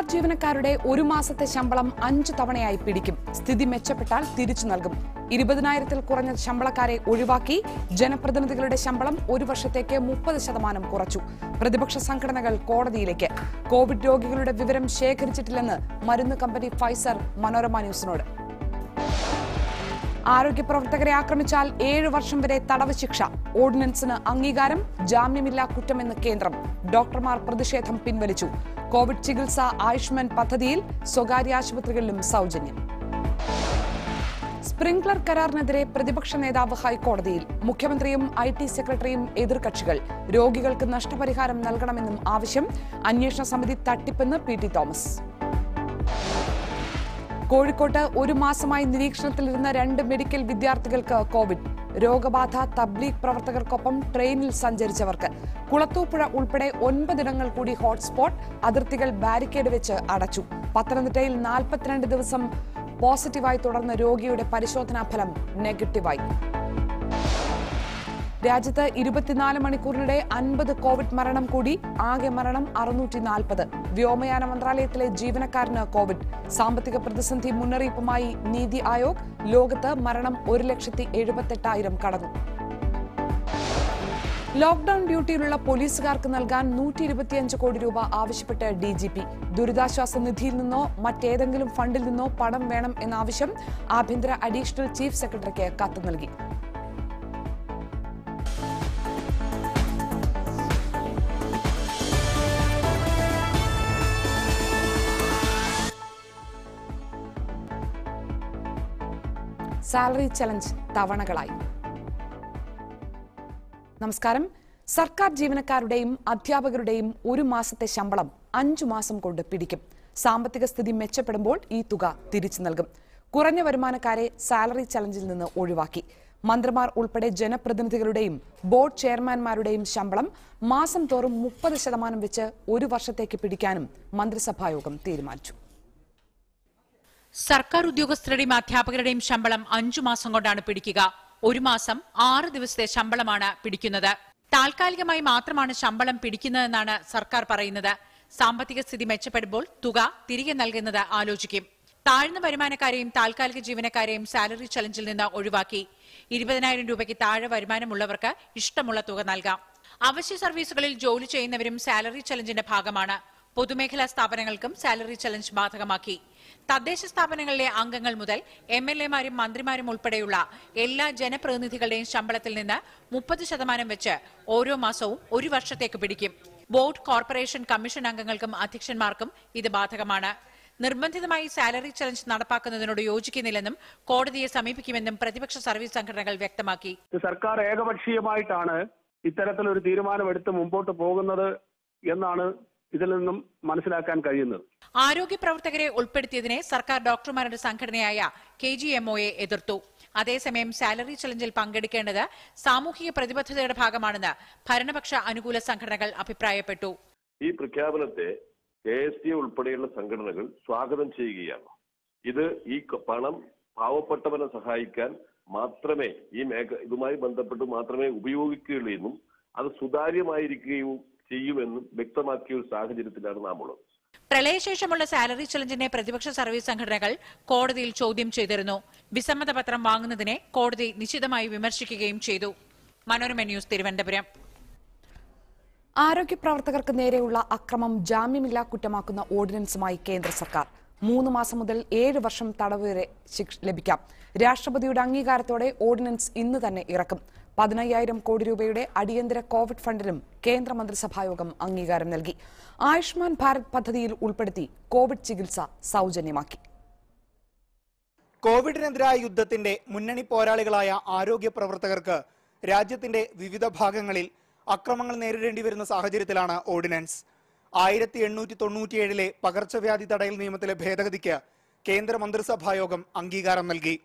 ജീവനക്കാരുടെ ഒരു മാസത്തെ ശമ്പളം അഞ്ചു തവണയായി പിടിക്കും സ്ഥിതി മെച്ചപ്പെട്ടാൽ തിരിച്ചു നൽകും ഇരുപതിനായിരത്തിൽ കുറഞ്ഞ ശമ്പളക്കാരെ ഒഴിവാക്കി ജനപ്രതിനിധികളുടെ ശമ്പളം ഒരു വർഷത്തേക്ക് മുപ്പത് ശതമാനം കുറച്ചു പ്രതിപക്ഷ സംഘടനകൾ കോടതിയിലേക്ക് കോവിഡ് രോഗികളുടെ വിവരം ശേഖരിച്ചിട്ടില്ലെന്ന് മരുന്ന് കമ്പനി ഫൈസർ മനോരമ ന്യൂസിനോട് ആരോഗ്യ പ്രവർത്തകരെ ആക്രമിച്ചാൽ ഏഴ് വർഷം വരെ തടവ് ശിക്ഷ ഓർഡിനൻസിന് അംഗീകാരം ജാമ്യമില്ലാ കുറ്റമെന്ന് കേന്ദ്രം ഡോക്ടർമാർ പ്രതിഷേധം പിൻവലിച്ചു കോവിഡ് ചികിത്സ ആയുഷ്മാൻ പദ്ധതിയിൽ സ്വകാര്യ ആശുപത്രികളിലും സൗജന്യം സ്പ്രിംഗ്ലർ കരാറിനെതിരെ പ്രതിപക്ഷ നേതാവ് ഹൈക്കോടതിയിൽ മുഖ്യമന്ത്രിയും ഐ ടി സെക്രട്ടറിയും എതിർകക്ഷികൾ രോഗികൾക്ക് നഷ്ടപരിഹാരം നൽകണമെന്നും ആവശ്യം അന്വേഷണ സമിതി തട്ടിപ്പെന്ന് പി ടി തോമസ് കോഴിക്കോട്ട് ഒരു മാസമായി നിരീക്ഷണത്തിലിരുന്ന രണ്ട് മെഡിക്കൽ വിദ്യാർത്ഥികൾക്ക് കോവിഡ് രോഗബാധ തബ്ലീഗ് പ്രവർത്തകർക്കൊപ്പം ട്രെയിനിൽ സഞ്ചരിച്ചവർക്ക് കുളത്തൂപ്പുഴ ഉൾപ്പെടെ ഒൻപതിടങ്ങൾ കൂടി ഹോട്ട്സ്പോട്ട് അതിർത്തികൾ ബാരിക്കേഡ് വെച്ച് അടച്ചു പത്തനംതിട്ടയിൽ നാൽപ്പത്തിരണ്ട് ദിവസം പോസിറ്റീവായി തുടർന്ന രോഗിയുടെ പരിശോധനാ ഫലം നെഗറ്റീവായി രാജ്യത്ത് ഇരുപത്തിനാല് മണിക്കൂറിനിടെ അൻപത് കോവിഡ് മരണം കൂടി ആകെ മരണം അറുന്നൂറ്റി നാൽപ്പത് വ്യോമയാന മന്ത്രാലയത്തിലെ ജീവനക്കാരന് കോവിഡ് സാമ്പത്തിക പ്രതിസന്ധി മുന്നറിയിപ്പുമായി നീതി ആയോഗ് ലോകത്ത് മരണം ഒരു ലക്ഷത്തി എഴുപത്തെട്ടായിരം കടന്നു ലോക്ഡൌൺ ഡ്യൂട്ടിയിലുള്ള പോലീസുകാർക്ക് നൽകാൻ നൂറ്റി ഇരുപത്തിയഞ്ച് കോടി രൂപ ആവശ്യപ്പെട്ട് ഡി ജി പി ദുരിതാശ്വാസ നിധിയിൽ നിന്നോ മറ്റേതെങ്കിലും ഫണ്ടിൽ നിന്നോ പണം വേണം എന്ന ആവശ്യം ആഭ്യന്തര അഡീഷണൽ ചീഫ് സെക്രട്ടറിക്ക് കത്ത് നൽകി സാലറി ചലഞ്ച് തവണകളായി നമസ്കാരം സർക്കാർ ജീവനക്കാരുടെയും അധ്യാപകരുടെയും ഒരു മാസത്തെ ശമ്പളം അഞ്ചു മാസം കൊണ്ട് പിടിക്കും സാമ്പത്തിക സ്ഥിതി മെച്ചപ്പെടുമ്പോൾ ഈ തുക തിരിച്ചു നൽകും കുറഞ്ഞ വരുമാനക്കാരെ സാലറി ചലഞ്ചിൽ നിന്ന് ഒഴിവാക്കി മന്ത്രിമാർ ഉൾപ്പെടെ ജനപ്രതിനിധികളുടെയും ബോർഡ് ചെയർമാൻമാരുടെയും ശമ്പളം മാസം തോറും മുപ്പത് ശതമാനം വെച്ച് ഒരു വർഷത്തേക്ക് പിടിക്കാനും മന്ത്രിസഭായോഗം തീരുമാനിച്ചു സർക്കാർ ഉദ്യോഗസ്ഥരുടെയും അധ്യാപകരുടെയും ശമ്പളം അഞ്ചു മാസം കൊണ്ടാണ് പിടിക്കുക ഒരു മാസം ആറ് ദിവസത്തെ ശമ്പളമാണ് പിടിക്കുന്നത് താൽക്കാലികമായി മാത്രമാണ് ശമ്പളം പിടിക്കുന്നതെന്നാണ് സർക്കാർ പറയുന്നത് സാമ്പത്തിക സ്ഥിതി മെച്ചപ്പെടുമ്പോൾ തുക തിരികെ നൽകുന്നത് ആലോചിക്കും താഴ്ന്ന വരുമാനക്കാരെയും താൽക്കാലിക ജീവനക്കാരെയും സാലറി ചലഞ്ചിൽ നിന്ന് ഒഴിവാക്കി ഇരുപതിനായിരം രൂപയ്ക്ക് താഴെ വരുമാനമുള്ളവർക്ക് ഇഷ്ടമുള്ള തുക നൽകാം അവശ്യ സർവീസുകളിൽ ജോലി ചെയ്യുന്നവരും സാലറി ചലഞ്ചിന്റെ ഭാഗമാണ് പൊതുമേഖലാ സ്ഥാപനങ്ങൾക്കും സാലറി ചലഞ്ച് ബാധകമാക്കി തദ്ദേശ സ്ഥാപനങ്ങളിലെ അംഗങ്ങൾ മുതൽ എം എൽ എമാരും മന്ത്രിമാരും ഉൾപ്പെടെയുള്ള എല്ലാ ജനപ്രതിനിധികളുടെയും ശമ്പളത്തിൽ നിന്ന് മുപ്പത് ശതമാനം വെച്ച് ഓരോ മാസവും ഒരു വർഷത്തേക്ക് പിടിക്കും ബോർഡ് കോർപ്പറേഷൻ കമ്മീഷൻ അംഗങ്ങൾക്കും അധ്യക്ഷന്മാർക്കും ഇത് ബാധകമാണ് നിർബന്ധിതമായി സാലറി ചലഞ്ച് നടപ്പാക്കുന്നതിനോട് യോജിക്കുന്നില്ലെന്നും കോടതിയെ സമീപിക്കുമെന്നും പ്രതിപക്ഷ സർവീസ് സംഘടനകൾ വ്യക്തമാക്കി ഇത് സർക്കാർ ഏകപക്ഷീയമായിട്ടാണ് ഇത്തരത്തിലൊരു തീരുമാനമെടുത്ത് മുമ്പോട്ട് പോകുന്നത് എന്നാണ് ഇതിൽ നിന്നും മനസ്സിലാക്കാൻ കഴിയുന്നത് ആരോഗ്യ പ്രവർത്തകരെ ഉൾപ്പെടുത്തിയതിനെ സർക്കാർ ഡോക്ടർമാരുടെ സംഘടനയായ കെ ജി എം ഒയെ എതിർത്തു അതേസമയം സാലറി ചലഞ്ചിൽ പങ്കെടുക്കേണ്ടത് സാമൂഹിക പ്രതിബദ്ധതയുടെ ഭാഗമാണെന്ന് ഭരണപക്ഷ അനുകൂല സംഘടനകൾ അഭിപ്രായപ്പെട്ടു ഈ പ്രഖ്യാപനത്തെ കെ എസ് ടി ഉൾപ്പെടെയുള്ള സംഘടനകൾ സ്വാഗതം ചെയ്യുകയാണ് ഇത് ഈ ക- പണം പാവപ്പെട്ടവനെ സഹായിക്കാൻ മാത്രമേ ഈ മേഖ ഇതുമായി ബന്ധപ്പെട്ട് മാത്രമേ ഉപയോഗിക്കുകയുള്ളൂ എന്നും അത് സുതാര്യമായിരിക്കുകയും ചെയ്യുമെന്നും വ്യക്തമാക്കിയ ഒരു സാഹചര്യത്തിലാണ് നാം ഉള്ളത് പ്രളയശേഷമുള്ള സാലറി ചലഞ്ചിനെ പ്രതിപക്ഷ സർവീസ് സംഘടനകൾ കോടതിയിൽ ചോദ്യം ചെയ്തിരുന്നു വിസമ്മതപത്രം വാങ്ങുന്നതിനെ കോടതി നിശിതമായി വിമർശിക്കുകയും ചെയ്തു മനോരമ ന്യൂസ് തിരുവനന്തപുരം ആരോഗ്യ പ്രവർത്തകർക്ക് നേരെയുള്ള അക്രമം ജാമ്യമില്ലാ കുറ്റമാക്കുന്ന ഓർഡിനൻസുമായി കേന്ദ്ര സർക്കാർ മൂന്ന് മാസം മുതൽ ഏഴ് വർഷം തടവ് വരെ ശിക്ഷ ലഭിക്കാം രാഷ്ട്രപതിയുടെ അംഗീകാരത്തോടെ ഓർഡിനൻസ് ഇന്ന് തന്നെ ഇറക്കും പതിനയ്യായിരം കോടി രൂപയുടെ അടിയന്തര കോവിഡ് ഫണ്ടിനും കേന്ദ്ര മന്ത്രിസഭായോഗം അംഗീകാരം നൽകി ആയുഷ്മാൻ ഭാരത് പദ്ധതിയിൽ ഉൾപ്പെടുത്തി കോവിഡ് ചികിത്സ സൗജന്യമാക്കി കോവിഡിനെതിരായ യുദ്ധത്തിന്റെ മുന്നണി പോരാളികളായ ആരോഗ്യ പ്രവർത്തകർക്ക് രാജ്യത്തിന്റെ വിവിധ ഭാഗങ്ങളിൽ അക്രമങ്ങൾ നേരിടേണ്ടി വരുന്ന സാഹചര്യത്തിലാണ് ഓർഡിനൻസ് ആയിരത്തി എണ്ണൂറ്റി തൊണ്ണൂറ്റിയേഴിലെ പകർച്ചവ്യാധി തടയൽ നിയമത്തിലെ ഭേദഗതിക്ക് കേന്ദ്ര മന്ത്രിസഭായോഗം അംഗീകാരം നൽകി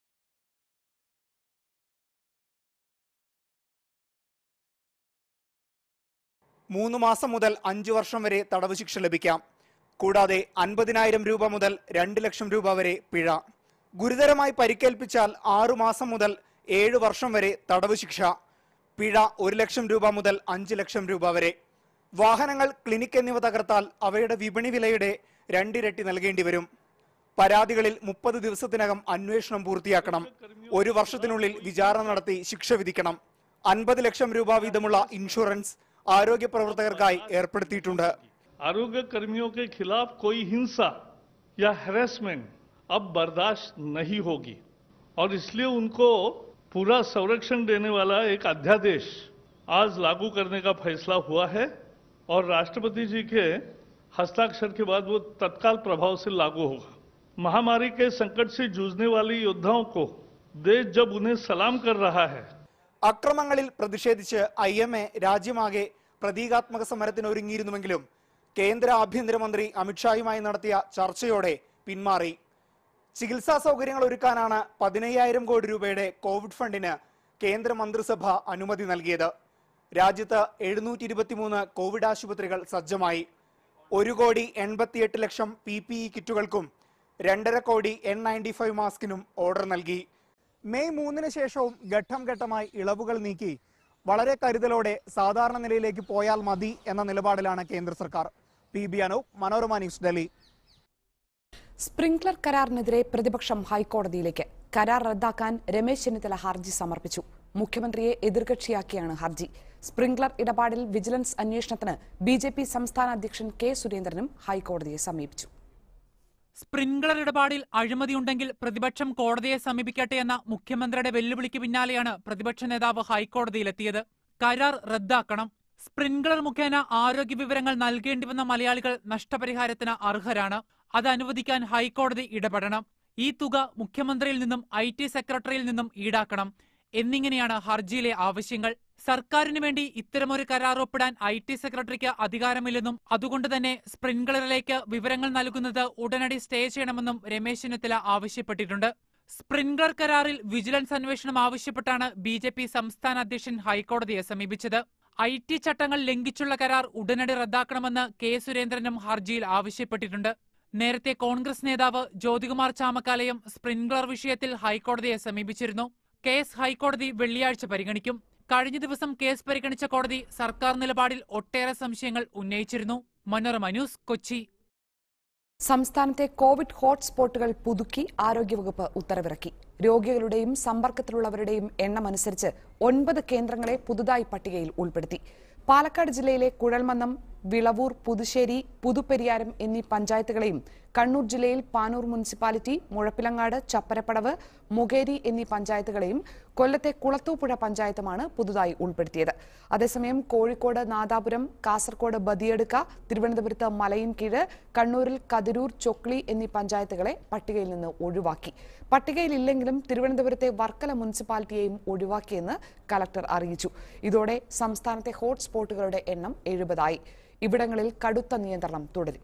മൂന്ന് മാസം മുതൽ അഞ്ചു വർഷം വരെ തടവ് ശിക്ഷ ലഭിക്കാം കൂടാതെ അൻപതിനായിരം രൂപ മുതൽ രണ്ട് ലക്ഷം രൂപ വരെ പിഴ ഗുരുതരമായി പരിക്കേൽപ്പിച്ചാൽ ആറു മാസം മുതൽ ഏഴ് വർഷം വരെ തടവ് ശിക്ഷ പിഴ ഒരു ലക്ഷം രൂപ മുതൽ അഞ്ച് ലക്ഷം രൂപ വരെ വാഹനങ്ങൾ ക്ലിനിക് എന്നിവ തകർത്താൽ അവയുടെ വിപണി വിലയുടെ രണ്ടിരട്ടി നൽകേണ്ടി വരും പരാതികളിൽ മുപ്പത് ദിവസത്തിനകം അന്വേഷണം പൂർത്തിയാക്കണം ഒരു വർഷത്തിനുള്ളിൽ വിചാരണ നടത്തി ശിക്ഷ വിധിക്കണം അൻപത് ലക്ഷം രൂപ വീതമുള്ള ഇൻഷുറൻസ് ആരോഗ്യ പ്രവർത്തകർക്കായി ഏർപ്പെടുത്തിയിട്ടുണ്ട് आरोग्य कर्मियों के खिलाफ कोई हिंसा या हैरेसमेंट अब बर्दाश्त नहीं होगी और इसलिए उनको पूरा संरक्षण देने वाला एक अध्यादेश आज लागू करने का फैसला हुआ है और राष्ट्रपति जी के हस्ताक्षर के बाद वो तत्काल प्रभाव से लागू होगा महामारी के संकट से जूझने वाले योद्धाओं को देश जब उन्हें सलाम कर रहा है അക്രമങ്ങളിൽ പ്രതിഷേധിച്ച് ഐ എം എ രാജ്യമാകെ പ്രതീകാത്മക സമരത്തിന് ഒരുങ്ങിയിരുന്നുവെങ്കിലും കേന്ദ്ര ആഭ്യന്തരമന്ത്രി അമിത്ഷായുമായി നടത്തിയ ചർച്ചയോടെ പിന്മാറി ചികിത്സാ സൗകര്യങ്ങൾ ഒരുക്കാനാണ് പതിനയ്യായിരം കോടി രൂപയുടെ കോവിഡ് ഫണ്ടിന് കേന്ദ്ര മന്ത്രിസഭ അനുമതി നൽകിയത് രാജ്യത്ത് എഴുന്നൂറ്റി ഇരുപത്തിമൂന്ന് കോവിഡ് ആശുപത്രികൾ സജ്ജമായി ഒരു കോടി എൺപത്തിയെട്ട് ലക്ഷം പി പി ഇ കിറ്റുകൾക്കും രണ്ടര കോടി എൻ നയൻറ്റി ഫൈവ് മാസ്കിനും ഓർഡർ നൽകി മെയ് മൂന്നിന് ശേഷവും ഘട്ടം ഘട്ടമായി ഇളവുകൾ നീക്കി വളരെ കരുതലോടെ സാധാരണ നിലയിലേക്ക് പോയാൽ മതി എന്ന നിലപാടിലാണ് കേന്ദ്ര സർക്കാർ P B Anoop Manorama news Delhi Sprinklr കരാറിനെതിരെ പ്രതിപക്ഷം ഹൈക്കോടതിയിലേക്ക് കരാർ റദ്ദാക്കാൻ രമേശ് ചെന്നിത്തല ഹർജി സമർപ്പിച്ചു മുഖ്യമന്ത്രിയെ എതിർകക്ഷിയാക്കിയാണ് ഹർജി സ്പ്രിംഗ്ലർ ഇടപാടിൽ വിജിലൻസ് അന്വേഷണത്തിന് ബി ജെ പി സംസ്ഥാന അധ്യക്ഷൻ കെ സുരേന്ദ്രനും ഹൈക്കോടതിയെ സമീപിച്ചു സ്പ്രിംഗ്ലർ ഇടപാടിൽ അഴിമതിയുണ്ടെങ്കിൽ പ്രതിപക്ഷം കോടതിയെ സമീപിക്കട്ടെ എന്ന മുഖ്യമന്ത്രിയുടെ വെല്ലുവിളിക്ക് പിന്നാലെയാണ് പ്രതിപക്ഷ നേതാവ് ഹൈക്കോടതിയിലെത്തിയത് കരാർ റദ്ദാക്കണം സ്പ്രിംഗ്ലർ മുഖേന ആരോഗ്യ വിവരങ്ങൾ നൽകേണ്ടിവന്ന മലയാളികൾ നഷ്ടപരിഹാരത്തിന് അർഹരാണ് അത് അനുവദിക്കാൻ ഹൈക്കോടതി ഇടപെടണം ഈ തുക മുഖ്യമന്ത്രിയിൽ നിന്നും ഐ ടി സെക്രട്ടറിയിൽ നിന്നും ഈടാക്കണം എന്നിങ്ങനെയാണ് ഹർജിയിലെ ആവശ്യങ്ങൾ സർക്കാരിന് വേണ്ടി ഇത്തരമൊരു കരാർ ഒപ്പിടാൻ ഐ ടി സെക്രട്ടറിക്ക് അധികാരമില്ലെന്നും അതുകൊണ്ട് തന്നെ സ്പ്രിംഗ്ലറിലേക്ക് വിവരങ്ങൾ നൽകുന്നത് ഉടനടി സ്റ്റേ ചെയ്യണമെന്നും രമേശ് ചെന്നിത്തല ആവശ്യപ്പെട്ടിട്ടുണ്ട് സ്പ്രിംഗ്ലർ കരാറിൽ വിജിലൻസ് അന്വേഷണം ആവശ്യപ്പെട്ടാണ് ബി ജെ പി സംസ്ഥാന അധ്യക്ഷൻ ഹൈക്കോടതിയെ സമീപിച്ചത് ഐ ടി ചട്ടങ്ങൾ ലംഘിച്ചുള്ള കരാർ ഉടനടി റദ്ദാക്കണമെന്ന് കെ സുരേന്ദ്രനും ഹർജിയിൽ ആവശ്യപ്പെട്ടിട്ടുണ്ട് നേരത്തെ കോൺഗ്രസ് നേതാവ് ജ്യോതികുമാർ ചാമക്കാലയും സ്പ്രിംഗ്ലർ വിഷയത്തിൽ ഹൈക്കോടതിയെ സമീപിച്ചിരുന്നു കേസ് ഹൈക്കോടതി വെള്ളിയാഴ്ച പരിഗണിക്കും കഴിഞ്ഞ ദിവസം കേസ് പരിഗണിച്ച കോടതി സർക്കാർ നിലപാടിൽ ഒട്ടേറെ സംശയങ്ങൾ ഉന്നയിച്ചിരുന്നു മനോരമ ന്യൂസ് കൊച്ചി സംസ്ഥാനത്തെ കോവിഡ് ഹോട്ട്സ്പോട്ടുകൾ പുതുക്കി ആരോഗ്യവകുപ്പ് ഉത്തരവിറക്കി രോഗികളുടെയും സമ്പർക്കത്തിലുള്ളവരുടെയും എണ്ണമനുസരിച്ച് ഒൻപത് കേന്ദ്രങ്ങളെ പുതുതായി പട്ടികയിൽ ഉൾപ്പെടുത്തി പാലക്കാട് ജില്ലയിലെ കുഴൽമന്നം വിളവൂർ പുതുശ്ശേരി പുതുപ്പെരിയാരം എന്നീ പഞ്ചായത്തുകളെയും കണ്ണൂർ ജില്ലയിൽ പാനൂർ മുനിസിപ്പാലിറ്റി മുഴപ്പിലങ്ങാട് ചപ്പരപ്പടവ് മുകേരി എന്നീ പഞ്ചായത്തുകളെയും കൊല്ലത്തെ കുളത്തൂപ്പുഴ പഞ്ചായത്തുമാണ് പുതുതായി ഉൾപ്പെടുത്തിയത് അതേസമയം കോഴിക്കോട് നാദാപുരം കാസർകോട് ബദിയടുക്ക തിരുവനന്തപുരത്ത് മലയിൻകീഴ് കണ്ണൂരിൽ കതിരൂർ ചൊക്ലി എന്നീ പഞ്ചായത്തുകളെ പട്ടികയിൽ നിന്ന് ഒഴിവാക്കി പട്ടികയിലില്ലെങ്കിലും തിരുവനന്തപുരത്തെ വർക്കല മുനിസിപ്പാലിറ്റിയെയും ഒഴിവാക്കിയെന്ന് കലക്ടർ അറിയിച്ചു ഇതോടെ സംസ്ഥാനത്തെ ഹോട്ട്സ്പോട്ടുകളുടെ എണ്ണം എഴുപതായി ഇവിടങ്ങളിൽ കടുത്ത നിയന്ത്രണം തുടരും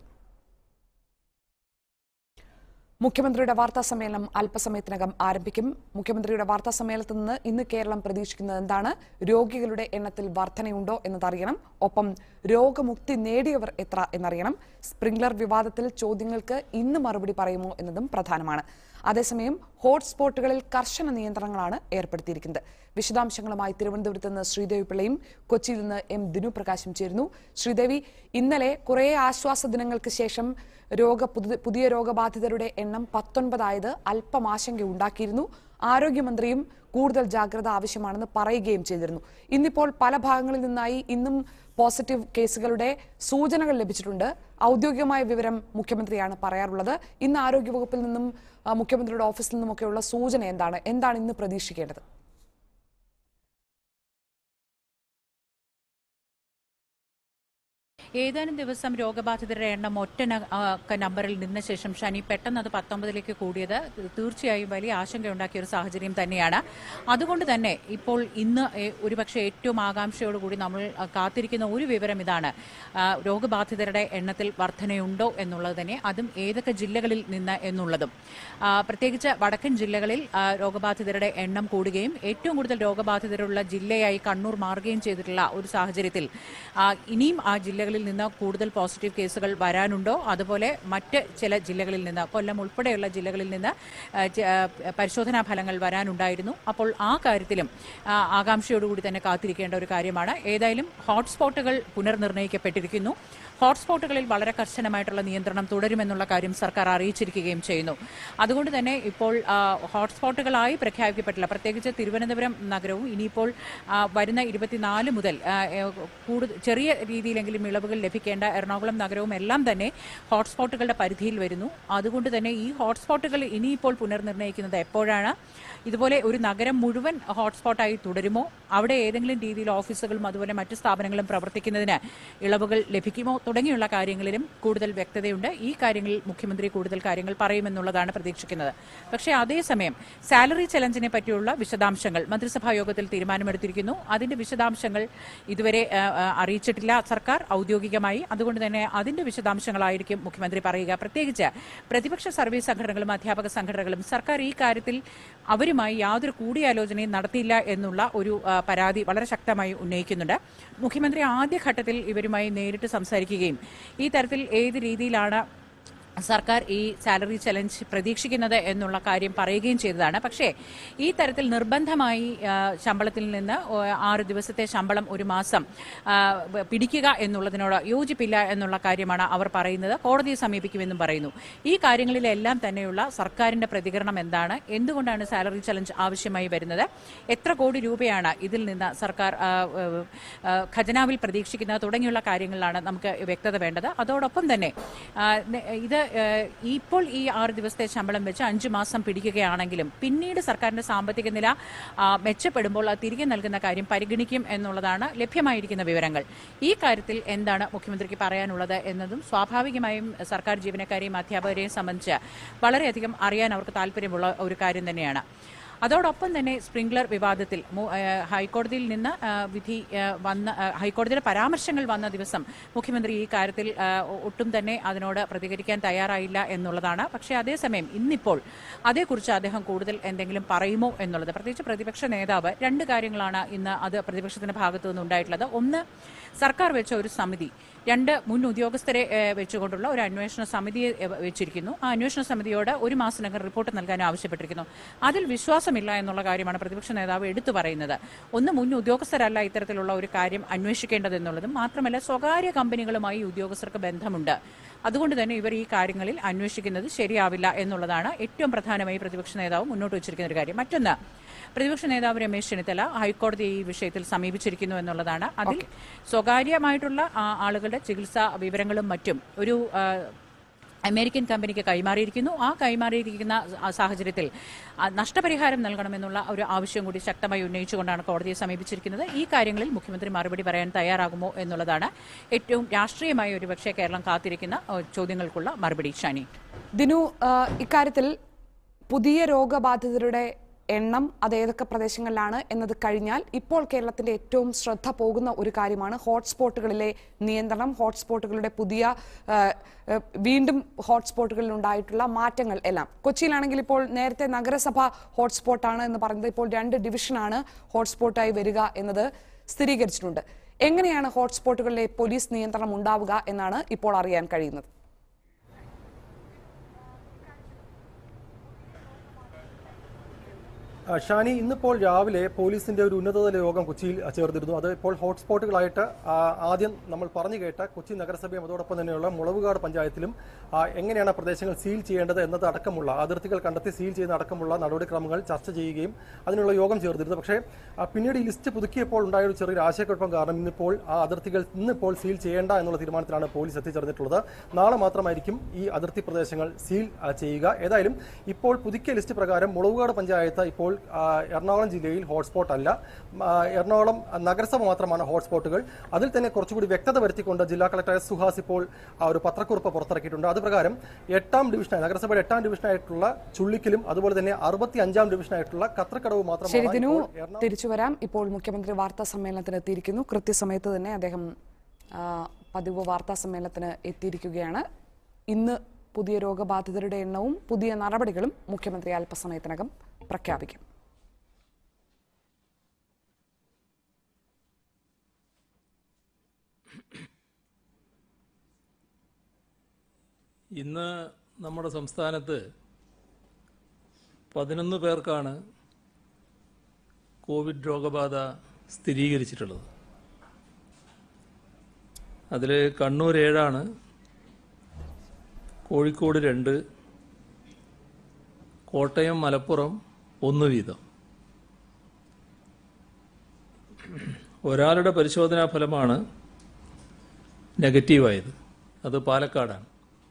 മുഖ്യമന്ത്രിയുടെ വാർത്താ സമ്മേളനം അല്പസമയത്തിനകം ആരംഭിക്കും മുഖ്യമന്ത്രിയുടെ വാർത്താ സമ്മേളനത്തിൽ നിന്ന് ഇന്ന് കേരളം പ്രതീക്ഷിക്കുന്നത് എന്താണ് രോഗികളുടെ എണ്ണത്തിൽ വർധനയുണ്ടോ എന്നതറിയണം ഒപ്പം രോഗമുക്തി നേടിയവർ എത്ര എന്നറിയണം സ്പ്രിംഗ്ലർ വിവാദത്തിൽ ചോദ്യങ്ങൾക്ക് ഇന്ന് മറുപടി പറയുമോ എന്നതും പ്രധാനമാണ് അതേസമയം ഹോട്ട്സ്പോട്ടുകളിൽ കർശന നിയന്ത്രണങ്ങളാണ് ഏർപ്പെടുത്തിയിരിക്കുന്നത് വിശദാംശങ്ങളുമായി തിരുവനന്തപുരത്ത് നിന്ന് ശ്രീദേവി പിള്ളയും കൊച്ചിയിൽ നിന്ന് എം ദിനു പ്രകാശും ചേരുന്നു ശ്രീദേവി ഇന്നലെ കുറേ ആശ്വാസ ദിനങ്ങൾക്ക് ശേഷം രോഗ പുതു- പുതിയ രോഗബാധിതരുടെ എണ്ണം പത്തൊൻപതായത് അല്പം ആശങ്ക ഉണ്ടാക്കിയിരുന്നു ആരോഗ്യമന്ത്രിയും കൂടുതൽ ജാഗ്രത ആവശ്യമാണെന്ന് പറയുകയും ചെയ്തിരുന്നു ഇന്നിപ്പോൾ പല ഭാഗങ്ങളിൽ നിന്നായി ഇന്നും പോസിറ്റീവ് കേസുകളുടെ സൂചനകൾ ലഭിച്ചിട്ടുണ്ട് ഔദ്യോഗികമായ വിവരം മുഖ്യമന്ത്രിയാണ് പറയാറുള്ളത് ഇന്ന് ആരോഗ്യവകുപ്പിൽ നിന്നും ആ, മുഖ്യമന്ത്രിയുടെ ഓഫീസിൽ നിന്നുമൊക്കെയുള്ള സൂചന എന്താണ് എന്താണ് ഇന്ന് പ്രതീക്ഷിക്കേണ്ടത് ഏതാനും ദിവസം രോഗബാധിതരുടെ എണ്ണം ഒറ്റ ന- ആ, ക- നമ്പറിൽ നിന്ന ശേഷം ശനി പെട്ടെന്ന് അത് പത്തൊമ്പതിലേക്ക് കൂടിയത് തീർച്ചയായും വലിയ ആശങ്കയുണ്ടാക്കിയ ഒരു സാഹചര്യം തന്നെയാണ് അതുകൊണ്ട് തന്നെ ഇപ്പോൾ ഇന്ന് ഏ- ഒരുപക്ഷെ ഏറ്റവും ആകാംക്ഷയോടുകൂടി നമ്മൾ ആ, കാത്തിരിക്കുന്ന ഒരു വിവരം ഇതാണ് ആ, രോഗബാധിതരുടെ എണ്ണത്തിൽ വർധനയുണ്ടോ എന്നുള്ളത് തന്നെ അതും ഏതൊക്കെ ജില്ലകളിൽ നിന്ന് എന്നുള്ളതും ആ, പ്രത്യേകിച്ച് വടക്കൻ ജില്ലകളിൽ ആ, രോഗബാധിതരുടെ എണ്ണം കൂടുകയും ഏറ്റവും കൂടുതൽ രോഗബാധിതരുള്ള ജില്ലയായി കണ്ണൂർ മാറുകയും ചെയ്തിട്ടുള്ള ഒരു സാഹചര്യത്തിൽ ആ, ഇനിയും ആ ജില്ലകളിൽ ജില്ലകളിൽ നിന്ന് കൂടുതൽ പോസിറ്റീവ് കേസുകൾ വരാനുണ്ടോ അതുപോലെ മറ്റ് ചില ജില്ലകളിൽ നിന്ന് കൊല്ലം ഉൾപ്പെടെയുള്ള ജില്ലകളിൽ നിന്ന് ആ, ച- ആ, പരിശോധനാ ഫലങ്ങൾ വരാനുണ്ടായിരുന്നു അപ്പോൾ ആ കാര്യത്തിലും ആ, ആകാംക്ഷയോടുകൂടി തന്നെ കാത്തിരിക്കേണ്ട ഒരു കാര്യമാണ് ഏതായാലും ഹോട്ട്സ്പോട്ടുകൾ പുനർനിർണ്ണയിക്കപ്പെട്ടിരിക്കുന്നു ഹോട്ട്സ്പോട്ടുകളിൽ വളരെ കർശനമായിട്ടുള്ള നിയന്ത്രണം തുടരുമെന്നുള്ള കാര്യം സർക്കാർ അറിയിച്ചിരിക്കുകയും ചെയ്യുന്നു അതുകൊണ്ട് തന്നെ ഇപ്പോൾ ആ, ഹോട്ട്സ്പോട്ടുകളായി പ്രഖ്യാപിക്കപ്പെട്ടില്ല പ്രത്യേകിച്ച് തിരുവനന്തപുരം നഗരവും ഇനിയിപ്പോൾ ആ, വരുന്ന ഇരുപത്തിനാല് മുതൽ ആ, ഏ, കൂടുതൽ ചെറിയ രീതിയിലെങ്കിലും ഇളവുകൾ ലഭിക്കേണ്ട എറണാകുളം നഗരവും എല്ലാം തന്നെ ഹോട്ട്സ്പോട്ടുകളുടെ പരിധിയിൽ വരുന്നു അതുകൊണ്ട് തന്നെ ഈ ഹോട്ട്സ്പോട്ടുകൾ ഇനിയിപ്പോൾ പുനർനിർണ്ണയിക്കുന്നത് എപ്പോഴാണ് ഇതുപോലെ ഒരു നഗരം മുഴുവൻ ഹോട്ട്സ്പോട്ടായി തുടരുമോ അവിടെ ഏതെങ്കിലും രീതിയിൽ ഓഫീസുകളും അതുപോലെ മറ്റ് സ്ഥാപനങ്ങളും പ്രവർത്തിക്കുന്നതിന് ഇളവുകൾ ലഭിക്കുമോ തുടങ്ങിയുള്ള കാര്യങ്ങളിലും കൂടുതൽ വ്യക്തതയുണ്ട് ഈ കാര്യങ്ങളിൽ മുഖ്യമന്ത്രി കൂടുതൽ കാര്യങ്ങൾ പറയുമെന്നുള്ളതാണ് പ്രതീക്ഷിക്കുന്നത് പക്ഷേ അതേസമയം സാലറി ചലഞ്ചിനെ പറ്റിയുള്ള വിശദാംശങ്ങൾ മന്ത്രിസഭാ യോഗത്തിൽ തീരുമാനമെടുത്തിരിക്കുന്നു അതിന്റെ വിശദാംശങ്ങൾ ഇതുവരെ ആ, ആ, അറിയിച്ചിട്ടില്ല സർക്കാർ ഔദ്യോഗികമായി അതുകൊണ്ട് തന്നെ അതിന്റെ വിശദാംശങ്ങളായിരിക്കും മുഖ്യമന്ത്രി പറയുക പ്രത്യേകിച്ച് പ്രതിപക്ഷ സർവീസ് സംഘടനകളും അധ്യാപക സംഘടനകളും സർക്കാർ ഈ കാര്യത്തിൽ അവരുമായി യാതൊരു കൂടിയാലോചനയും നടത്തിയില്ല എന്നുള്ള ഒരു ആ, പരാതി വളരെ ശക്തമായി ഉന്നയിക്കുന്നുണ്ട് മുഖ്യമന്ത്രി ആദ്യഘട്ടത്തിൽ ഇവരുമായി നേരിട്ട് സംസാരിക്കുകയും ഈ തരത്തിൽ ഏത് രീതിയിലാണ് സർക്കാർ ഈ സാലറി ചലഞ്ച് പ്രതീക്ഷിക്കുന്നത് എന്നുള്ള കാര്യം പറയുകയും ചെയ്തതാണ് പക്ഷേ ഈ തരത്തിൽ നിർബന്ധമായി ആ, ശമ്പളത്തിൽ നിന്ന് ഓ, ആറ് ദിവസത്തെ ശമ്പളം ഒരു മാസം ആ, പിടിക്കുക എന്നുള്ളതിനോട് യോജിപ്പില്ല എന്നുള്ള കാര്യമാണ് അവർ പറയുന്നത് കോടതിയെ സമീപിക്കുമെന്നും പറയുന്നു ഈ കാര്യങ്ങളിലെല്ലാം തന്നെയുള്ള സർക്കാരിന്റെ പ്രതികരണം എന്താണ് എന്തുകൊണ്ടാണ് സാലറി ചലഞ്ച് ആവശ്യമായി വരുന്നത് എത്ര കോടി രൂപയാണ് ഇതിൽ നിന്ന് സർക്കാർ ആ, ആ, ഖജനാവിൽ പ്രതീക്ഷിക്കുന്നത് തുടങ്ങിയുള്ള കാര്യങ്ങളിലാണ് നമുക്ക് വ്യക്തത വേണ്ടത് അതോടൊപ്പം തന്നെ ആ, നെ- ഇത് ആ, ഇപ്പോൾ ഈ ആറ് ദിവസത്തെ ശമ്പളം വെച്ച് അഞ്ചു മാസം പിടിക്കുകയാണെങ്കിലും പിന്നീട് സർക്കാരിന്റെ സാമ്പത്തിക നില ആ, മെച്ചപ്പെടുമ്പോൾ അത് തിരികെ നൽകുന്ന കാര്യം പരിഗണിക്കും എന്നുള്ളതാണ് ലഭ്യമായിരിക്കുന്ന വിവരങ്ങൾ ഈ കാര്യത്തിൽ എന്താണ് മുഖ്യമന്ത്രിക്ക് പറയാനുള്ളത് എന്നതും സ്വാഭാവികമായും സർക്കാർ ജീവനക്കാരെയും അധ്യാപകരെയും സംബന്ധിച്ച് വളരെയധികം അറിയാൻ അവർക്ക് താല്പര്യമുള്ള ഒരു കാര്യം തന്നെയാണ് അതോടൊപ്പം തന്നെ സ്പ്രിംഗ്ലർ വിവാദത്തിൽ മു- ഏഹ് ഹൈക്കോടതിയിൽ നിന്ന് ഏഹ് വിധി ഏഹ് വന്ന ഏഹ് ഹൈക്കോടതിയുടെ പരാമർശങ്ങൾ വന്ന ദിവസം മുഖ്യമന്ത്രി ഈ കാര്യത്തിൽ ഏഹ് ഒട്ടും തന്നെ അതിനോട് പ്രതികരിക്കാൻ തയ്യാറായില്ല എന്നുള്ളതാണ് പക്ഷേ അതേസമയം ഇന്നിപ്പോൾ അതേക്കുറിച്ച് അദ്ദേഹം കൂടുതൽ എന്തെങ്കിലും പറയുമോ എന്നുള്ളത് പ്രത്യേകിച്ച് പ്രതിപക്ഷ നേതാവ് രണ്ട് കാര്യങ്ങളാണ് ഇന്ന് അത് പ്രതിപക്ഷത്തിന്റെ ഭാഗത്തു നിന്നുണ്ടായിട്ടുള്ളത് ഒന്ന് സർക്കാർ വെച്ച ഒരു സമിതി രണ്ട് മുൻ ഉദ്യോഗസ്ഥരെ ഏഹ്, വെച്ചുകൊണ്ടുള്ള ഒരു അന്വേഷണ സമിതിയെ ഏഹ്, വെച്ചിരിക്കുന്നു ആ അന്വേഷണ സമിതിയോട് ഒരു മാസത്തിനകം റിപ്പോർട്ട് നൽകാൻ ആവശ്യപ്പെട്ടിരിക്കുന്നു അതിൽ വിശ്വാസമില്ല എന്നുള്ള കാര്യമാണ് പ്രതിപക്ഷ നേതാവ് എടുത്തു പറയുന്നത് ഒന്ന് മുൻ ഉദ്യോഗസ്ഥരല്ല ഇത്തരത്തിലുള്ള ഒരു കാര്യം അന്വേഷിക്കേണ്ടതെന്നുള്ളതും മാത്രമല്ല സ്വകാര്യ കമ്പനികളുമായി ഈ ഉദ്യോഗസ്ഥർക്ക് ബന്ധമുണ്ട് അതുകൊണ്ട് തന്നെ ഇവർ ഈ കാര്യങ്ങളിൽ അന്വേഷിക്കുന്നത് ശരിയാവില്ല എന്നുള്ളതാണ് ഏറ്റവും പ്രധാനമായി പ്രതിപക്ഷ നേതാവ് മുന്നോട്ട് വെച്ചിരിക്കുന്ന ഒരു കാര്യം മറ്റൊന്ന് പ്രതിപക്ഷ നേതാവ് രമേശ് ചെന്നിത്തല ഹൈക്കോടതിയെ ഈ വിഷയത്തിൽ സമീപിച്ചിരിക്കുന്നു എന്നുള്ളതാണ് അതിൽ സ്വകാര്യമായിട്ടുള്ള ആ, ആളുകളുടെ ചികിത്സാ വിവരങ്ങളും മറ്റും ഒരു ആ, അമേരിക്കൻ കമ്പനിക്ക് കൈമാറിയിരിക്കുന്നു ആ കൈമാറിയിരിക്കുന്ന ആ സാഹചര്യത്തിൽ ആ, നഷ്ടപരിഹാരം നൽകണമെന്നുള്ള ഒരു ആവശ്യം കൂടി ശക്തമായി ഉന്നയിച്ചുകൊണ്ടാണ് കോടതിയെ സമീപിച്ചിരിക്കുന്നത് ഈ കാര്യങ്ങളിൽ മുഖ്യമന്ത്രി മറുപടി പറയാൻ തയ്യാറാകുമോ എന്നുള്ളതാണ് ഏറ്റവും രാഷ്ട്രീയമായി ഒരുപക്ഷെ കേരളം കാത്തിരിക്കുന്ന ആ, ചോദ്യങ്ങൾക്കുള്ള മറുപടി ഷാനി ദിനു ആ, ഇക്കാര്യത്തിൽ പുതിയ രോഗബാധിതരുടെ എണ്ണം അത് ഏതൊക്കെ പ്രദേശങ്ങളിലാണ് എന്നത് കഴിഞ്ഞാൽ ഇപ്പോൾ കേരളത്തിന്റെ ഏറ്റവും ശ്രദ്ധ പോകുന്ന ഒരു കാര്യമാണ് ഹോട്ട്സ്പോട്ടുകളിലെ നിയന്ത്രണം ഹോട്ട്സ്പോട്ടുകളുടെ പുതിയ ആ, ആ, വീണ്ടും ഹോട്ട്സ്പോട്ടുകളിൽ ഉണ്ടായിട്ടുള്ള മാറ്റങ്ങൾ എല്ലാം കൊച്ചിയിലാണെങ്കിൽ ഇപ്പോൾ നേരത്തെ നഗരസഭ ഹോട്ട്സ്പോട്ടാണ് എന്ന് പറയുന്നത് ഇപ്പോൾ രണ്ട് ഡിവിഷനാണ് ഹോട്ട്സ്പോട്ടായി വരിക എന്നത് സ്ഥിരീകരിച്ചിട്ടുണ്ട് എങ്ങനെയാണ് ഹോട്ട്സ്പോട്ടുകളിലെ പോലീസ് നിയന്ത്രണം ഉണ്ടാവുക എന്നാണ് ഇപ്പോൾ അറിയാൻ കഴിയുന്നത് ആ, ഷാനി ഇന്നിപ്പോൾ രാവിലെ പോലീസിന്റെ ഒരു ഉന്നതതല യോഗം കൊച്ചിയിൽ ആ, ചേർന്നിരുന്നു അത് ഇപ്പോൾ ഹോട്ട്സ്പോട്ടുകളായിട്ട് ആ, ആദ്യം നമ്മൾ പറഞ്ഞു കേട്ട കൊച്ചി നഗരസഭയും അതോടൊപ്പം തന്നെയുള്ള മുളവുകാട് പഞ്ചായത്തിലും ആ, എങ്ങനെയാണ് പ്രദേശങ്ങൾ സീൽ ചെയ്യേണ്ടത് എന്നത് അടക്കമുള്ള അതിർത്തികൾ കണ്ടെത്തി സീൽ ചെയ്യുന്ന അടക്കമുള്ള നടപടിക്രമങ്ങൾ ചർച്ച ചെയ്യുകയും അതിനുള്ള യോഗം ചേർന്നിരുന്നു പക്ഷേ ആ, പിന്നീട് ഈ ലിസ്റ്റ് പുതുക്കിയപ്പോൾ ഉണ്ടായ ഒരു ചെറിയൊരു ആശയക്കുഴപ്പം കാരണം ഇന്നിപ്പോൾ ആ അതിർത്തികൾ ഇന്നിപ്പോൾ സീൽ ചെയ്യേണ്ട എന്നുള്ള തീരുമാനത്തിലാണ് പോലീസ് എത്തിച്ചേർന്നിട്ടുള്ളത് നാളെ മാത്രമായിരിക്കും ഈ അതിർത്തി പ്രദേശങ്ങൾ സീൽ ആ, ചെയ്യുക ഏതായാലും ഇപ്പോൾ പുതുക്കിയ ലിസ്റ്റ് പ്രകാരം മുളവുകാട് പഞ്ചായത്ത് ഇപ്പോൾ ആ, എറണാകുളം ജില്ലയിൽ ഹോട്ട്സ്പോട്ട് അല്ല ആ, എറണാകുളം നഗരസഭ മാത്രമാണ് ഹോട്ട്സ്പോട്ടുകൾ അതിൽ തന്നെ കുറച്ചുകൂടി വ്യക്തത വരുത്തിക്കൊണ്ട് ജില്ലാ കളക്ടർ എസ് സുഹാസ് ഇപ്പോൾ ആ, ഒരു പത്രക്കുറിപ്പ് പുറത്തിറക്കിയിട്ടുണ്ട് അത് പ്രകാരം എട്ടാം ഡിവിഷനായി നഗരസഭയുടെ എട്ടാം ഡിവിഷനായിട്ടുള്ള ചുള്ളിക്കലും അതുപോലെ തന്നെ അറുപത്തി അഞ്ചാം ഡിവിഷനായിട്ടുള്ള കത്രക്കടവ് ശരി മാത്രമാണ് ദിനു ഇപ്പോൾ എറണാകുളം തിരിച്ചു വരാം ഇപ്പോൾ മുഖ്യമന്ത്രി വാർത്താ സമ്മേളനത്തിന് എത്തിയിരിക്കുന്നു കൃത്യസമയത്ത് തന്നെ അദ്ദേഹം ആ, പതിവ് വാർത്താ സമ്മേളനത്തിന് എത്തിയിരിക്കുകയാണ് ഇന്ന് പുതിയ രോഗബാധിതരുടെ എണ്ണവും പുതിയ നടപടികളും മുഖ്യമന്ത്രി അല്പസമയത്തിനകം പ്രഖ്യാപിക്കും ഇന്ന് നമ്മുടെ സംസ്ഥാനത്ത് പതിനൊന്ന് പേർക്കാണ് കോവിഡ് രോഗബാധ സ്ഥിരീകരിച്ചിട്ടുള്ളത് അതിൽ കണ്ണൂർ ഏഴാണ് കോഴിക്കോട് രണ്ട് കോട്ടയം മലപ്പുറം ഒന്ന് വീതം ഒരാളുടെ പരിശോധനാ ഫലമാണ് നെഗറ്റീവായത് അത് പാലക്കാടാണ്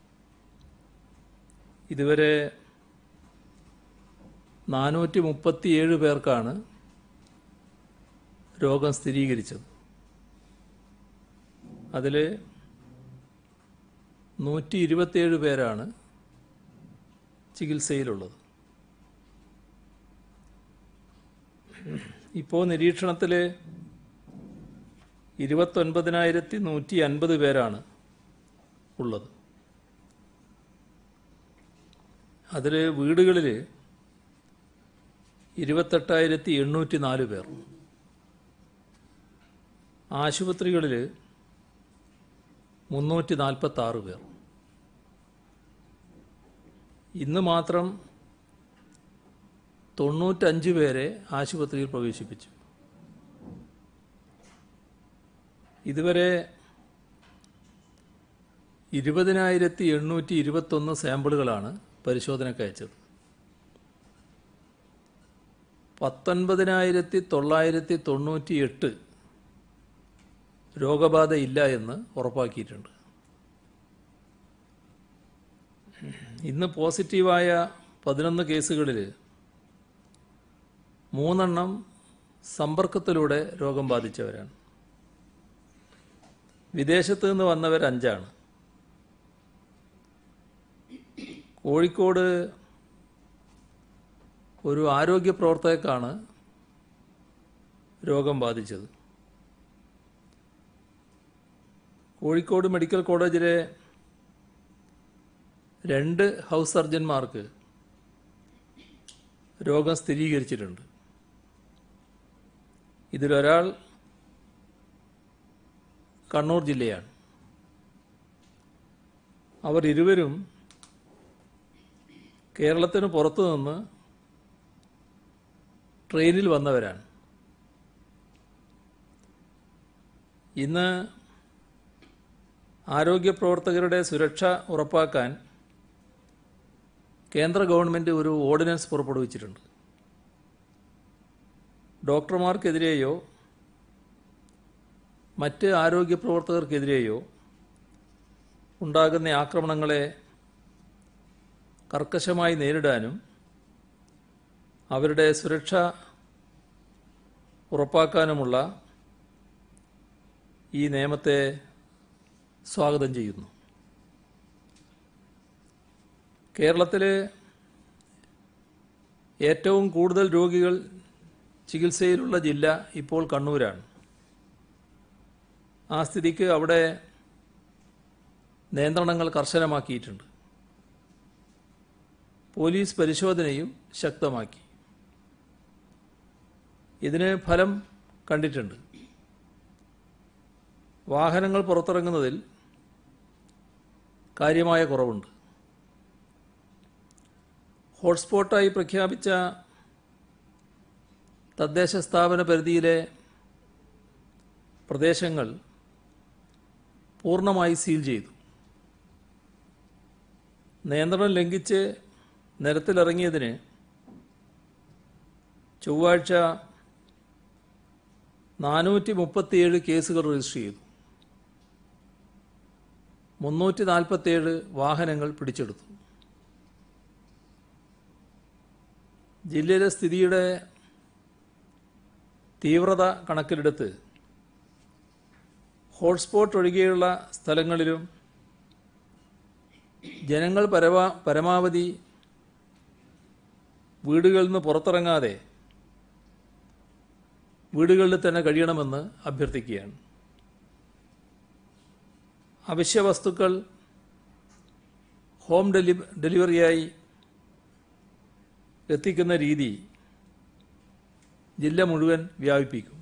ഇതുവരെ നാനൂറ്റി മുപ്പത്തിയേഴ് പേർക്കാണ് രോഗം സ്ഥിരീകരിച്ചത് അതിൽ നൂറ്റി ഇരുപത്തിയേഴ് പേരാണ് ചികിത്സയിലുള്ളത് ഇപ്പോൾ നിരീക്ഷണത്തിൽ ഇരുപത്തൊൻപതിനായിരത്തി നൂറ്റി അൻപത് പേരാണ് ഉള്ളത് അതിൽ വീടുകളിൽ ഇരുപത്തെട്ടായിരത്തി എണ്ണൂറ്റി നാല് പേർ ആശുപത്രികളിൽ മുന്നൂറ്റി നാൽപ്പത്തി ആറ് പേർ ഇന്ന് മാത്രം തൊണ്ണൂറ്റഞ്ച് പേരെ ആശുപത്രിയിൽ പ്രവേശിപ്പിച്ചു ഇതുവരെ ഇരുപതിനായിരത്തി എണ്ണൂറ്റി ഇരുപത്തൊന്ന് സാമ്പിളുകളാണ് പരിശോധനയ്ക്ക് അയച്ചത് പത്തൊൻപതിനായിരത്തി തൊള്ളായിരത്തി തൊണ്ണൂറ്റി എട്ട് രോഗബാധ ഇല്ല എന്ന് ഉറപ്പാക്കിയിട്ടുണ്ട് ഇന്ന് പോസിറ്റീവായ പതിനൊന്ന് കേസുകളിൽ മൂന്നെണ്ണം സമ്പർക്കത്തിലൂടെ രോഗം ബാധിച്ചവരാണ് വിദേശത്ത് നിന്ന് വന്നവർ അഞ്ചാണ് കോഴിക്കോട് ഒരു ആരോഗ്യ പ്രവർത്തകക്കാണ് രോഗം ബാധിച്ചത് കോഴിക്കോട് മെഡിക്കൽ കോളേജിലെ രണ്ട് ഹൗസ് സർജന്മാർക്ക് രോഗം സ്ഥിരീകരിച്ചിട്ടുണ്ട് ഇതിലൊരാൾ കണ്ണൂർ ജില്ലയാണ് അവർ ഇരുവരും കേരളത്തിന് പുറത്തു നിന്ന് ട്രെയിനിൽ വന്നവരാണ് ഇന്ന് ആരോഗ്യ പ്രവർത്തകരുടെ സുരക്ഷ ഉറപ്പാക്കാൻ കേന്ദ്ര ഗവൺമെൻറ് ഒരു ഓർഡിനൻസ് പുറപ്പെടുവിച്ചിട്ടുണ്ട് ഡോക്ടർമാർക്കെതിരെയോ മറ്റ് ആരോഗ്യ പ്രവർത്തകർക്കെതിരെയോ ഉണ്ടാകുന്ന ആക്രമണങ്ങളെ കർക്കശമായി നേരിടാനും അവരുടെ സുരക്ഷ ഉറപ്പാക്കാനുമുള്ള ഈ നിയമത്തെ സ്വാഗതം ചെയ്യുന്നു കേരളത്തിൽ ഏറ്റവും കൂടുതൽ രോഗികൾ ചികിത്സയിലുള്ള ജില്ല ഇപ്പോൾ കണ്ണൂരാണ് ആ സ്ഥിതിക്ക് അവിടെ നിയന്ത്രണങ്ങൾ കർശനമാക്കിയിട്ടുണ്ട് പോലീസ് പരിശോധനയും ശക്തമാക്കി ഇതിന് ഫലം കണ്ടിട്ടുണ്ട് വാഹനങ്ങൾ പുറത്തിറങ്ങുന്നതിൽ കാര്യമായ കുറവുണ്ട് ഹോട്ട്സ്പോട്ടായി പ്രഖ്യാപിച്ച തദ്ദേശ സ്ഥാപന പരിധിയിലെ പ്രദേശങ്ങൾ പൂർണ്ണമായി സീൽ ചെയ്തു നിയന്ത്രണം ലംഘിച്ച് നിരത്തിലിറങ്ങിയതിന് ചൊവ്വാഴ്ച നാനൂറ്റി മുപ്പത്തിയേഴ് കേസുകൾ രജിസ്റ്റർ ചെയ്തു മുന്നൂറ്റി നാൽപ്പത്തിയേഴ് വാഹനങ്ങൾ പിടിച്ചെടുത്തു ജില്ലയിലെ സ്ഥിതിയുടെ തീവ്രത കണക്കിലെടുത്ത് ഹോട്ട്സ്പോട്ട് ഒഴികെയുള്ള സ്ഥലങ്ങളിലും ജനങ്ങൾ പരമാ പരമാവധി വീടുകളിൽ നിന്ന് പുറത്തിറങ്ങാതെ വീടുകളിൽ തന്നെ കഴിയണമെന്ന് അഭ്യർത്ഥിക്കുകയാണ് അവശ്യ വസ്തുക്കൾ ഹോം ഡെലി ഡെലിവറിയായി എത്തിക്കുന്ന രീതി ജില്ല മുഴുവൻ വ്യാപിപ്പിക്കും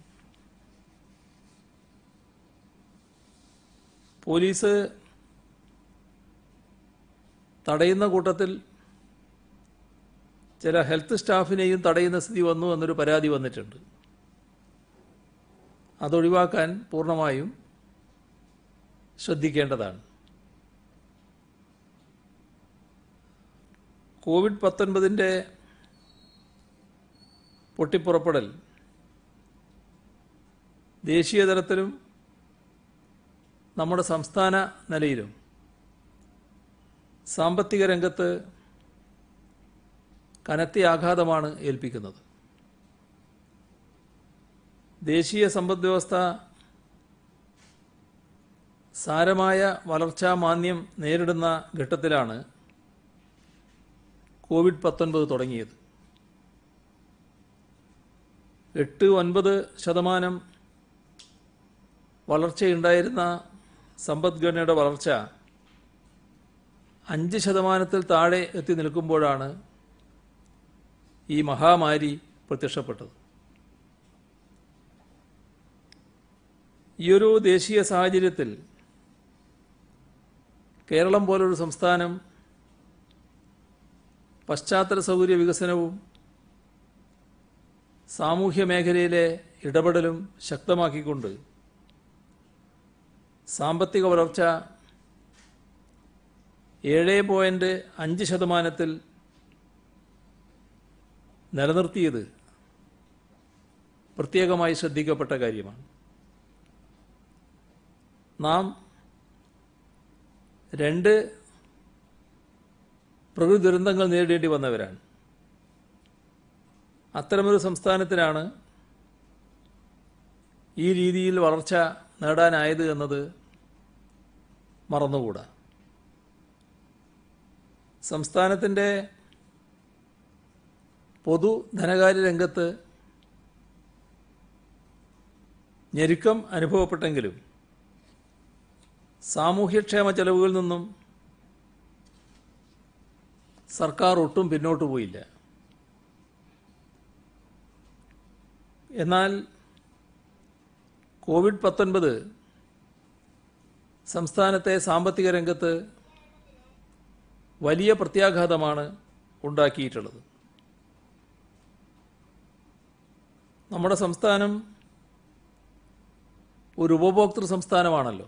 പോലീസ് തടയുന്ന കൂട്ടത്തിൽ ചില ഹെൽത്ത് സ്റ്റാഫിനെയും തടയുന്ന സ്ഥിതി വന്നു എന്നൊരു പരാതി വന്നിട്ടുണ്ട് അതൊഴിവാക്കാൻ പൂർണ്ണമായും ശ്രദ്ധിക്കേണ്ടതാണ് കോവിഡ് പത്തൊൻപതിൻ്റെ പൊട്ടിപ്പുറപ്പെടൽ ദേശീയ തലത്തിലും നമ്മുടെ സംസ്ഥാന നിലയിലും സാമ്പത്തിക രംഗത്ത് കനത്ത ആഘാതമാണ് ഏൽപ്പിക്കുന്നത് ദേശീയ സമ്പദ് വ്യവസ്ഥ സാരമായ വളർച്ചാ മാന്ദ്യം നേരിടുന്ന ഘട്ടത്തിലാണ് കോവിഡ് പത്തൊൻപത് തുടങ്ങിയത് എട്ട് ഒൻപത് ശതമാനം വളർച്ചയുണ്ടായിരുന്ന സമ്പദ്ഘടനയുടെ വളർച്ച അഞ്ച് ശതമാനത്തിൽ താഴെ എത്തി നിൽക്കുമ്പോഴാണ് ഈ മഹാമാരി പ്രത്യക്ഷപ്പെട്ടത് ഈയൊരു ദേശീയ സാഹചര്യത്തിൽ കേരളം പോലൊരു സംസ്ഥാനം പശ്ചാത്തല സൗകര്യ വികസനവും സാമൂഹ്യ മേഖലയിലെ ഇടപെടലും ശക്തമാക്കിക്കൊണ്ട് സാമ്പത്തിക വളർച്ച ഏഴ് പോയിൻറ്റ് അഞ്ച് ശതമാനത്തിൽ നിലനിർത്തിയത് പ്രത്യേകമായി ശ്രദ്ധിക്കപ്പെട്ട കാര്യമാണ് നാം രണ്ട് പ്രകൃതി ദുരന്തങ്ങൾ നേരിടേണ്ടി വന്നവരാണ് അത്തരമൊരു സംസ്ഥാനത്തിനാണ് ഈ രീതിയിൽ വളർച്ച നേടാനായത് എന്നത് മറന്നുകൂടാ സംസ്ഥാനത്തിൻ്റെ പൊതു ധനകാര്യ രംഗത്ത് ഞെരുക്കം അനുഭവപ്പെട്ടെങ്കിലും സാമൂഹ്യക്ഷേമ ചെലവുകളിൽ നിന്നും സർക്കാർ ഒട്ടും പിന്നോട്ട് പോയില്ല എന്നാൽ കോവിഡ് പത്തൊൻപത് സംസ്ഥാനത്തെ സാമ്പത്തിക രംഗത്ത് വലിയ പ്രത്യാഘാതമാണ് ഉണ്ടാക്കിയിട്ടുള്ളത് നമ്മുടെ സംസ്ഥാനം ഒരു ഉപഭോക്തൃ സംസ്ഥാനമാണല്ലോ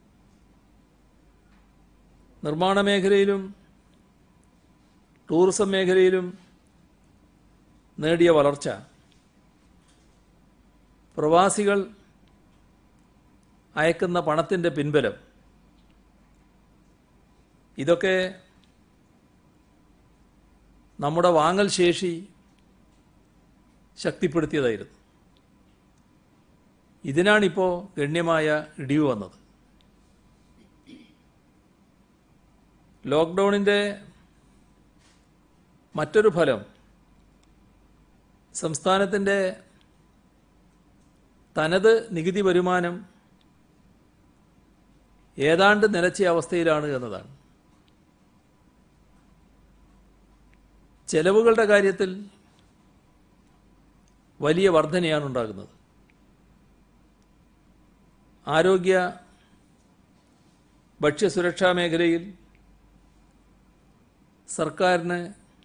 നിർമ്മാണ മേഖലയിലും ടൂറിസം മേഖലയിലും നേടിയ വളർച്ച പ്രവാസികൾ അയക്കുന്ന പണത്തിൻ്റെ പിൻബലം ഇതൊക്കെ നമ്മുടെ വാങ്ങൽ ശേഷി ശക്തിപ്പെടുത്തിയതായിരുന്നു ഇതിനാണിപ്പോൾ ഗണ്യമായ ഇടിവ് വന്നത് ലോക്ക്ഡൗണിൻ്റെ മറ്റൊരു ഫലം സംസ്ഥാനത്തിൻ്റെ തനത് നികുതി വരുമാനം ഏതാണ്ട് നിലച്ച അവസ്ഥയിലാണ് എന്നതാണ് ചെലവുകളുടെ കാര്യത്തിൽ വലിയ വർധനയാണ് ഉണ്ടാകുന്നത് ആരോഗ്യ ഭക്ഷ്യസുരക്ഷാ മേഖലയിൽ സർക്കാരിന്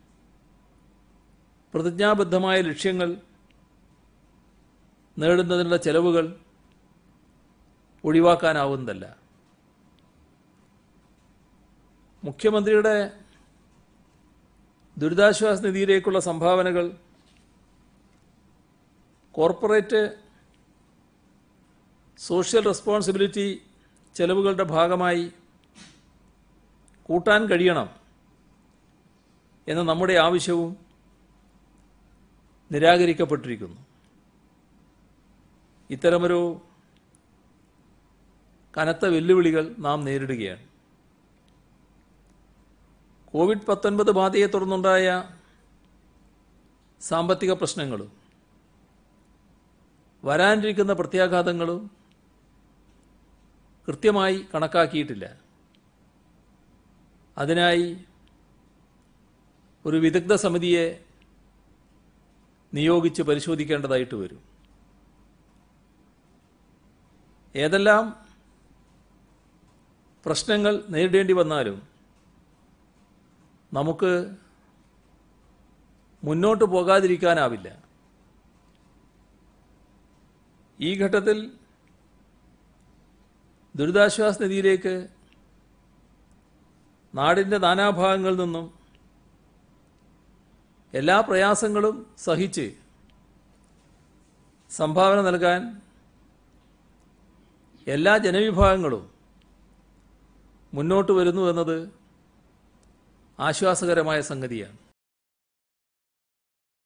പ്രതിജ്ഞാബദ്ധമായ ലക്ഷ്യങ്ങൾ നേടുന്നതിനുള്ള ചെലവുകൾ ഒഴിവാക്കാനാവുന്നതല്ല മുഖ്യമന്ത്രിയുടെ ദുരിതാശ്വാസ നിധിയിലേക്കുള്ള സംഭാവനകൾ കോർപ്പറേറ്റ് സോഷ്യൽ റെസ്പോൺസിബിലിറ്റി ചെലവുകളുടെ ഭാഗമായി കൂട്ടാൻ കഴിയണം എന്ന നമ്മുടെ ആവശ്യവും നിരാകരിക്കപ്പെട്ടിരിക്കുന്നു ഇത്തരമൊരു കനത്ത വെല്ലുവിളികൾ നാം നേരിടുകയാണ് കോവിഡ് പത്തൊൻപത് ബാധയെ തുടർന്നുണ്ടായ സാമ്പത്തിക പ്രശ്നങ്ങളും വരാനിരിക്കുന്ന പ്രത്യാഘാതങ്ങളും കൃത്യമായി കണക്കാക്കിയിട്ടില്ല അതിനായി ഒരു വിദഗ്ധ സമിതിയെ നിയോഗിച്ച് പരിശോധിക്കേണ്ടതായിട്ട് വരും ഏതെല്ലാം പ്രശ്നങ്ങൾ നേരിടേണ്ടി വന്നാലും നമുക്ക് മുന്നോട്ട് പോകാതിരിക്കാനാവില്ല ഈ ഘട്ടത്തിൽ ദുരിതാശ്വാസ നിധിയിലേക്ക് നാടിൻ്റെ നാനാഭാഗങ്ങളിൽ നിന്നും എല്ലാ പ്രയാസങ്ങളും സഹിച്ച് സംഭാവന നൽകാൻ എല്ലാ ജനവിഭാഗങ്ങളും മുന്നോട്ട് വരുന്നു എന്നത് ആശ്വാസകരമായ സംഗതിയാണ്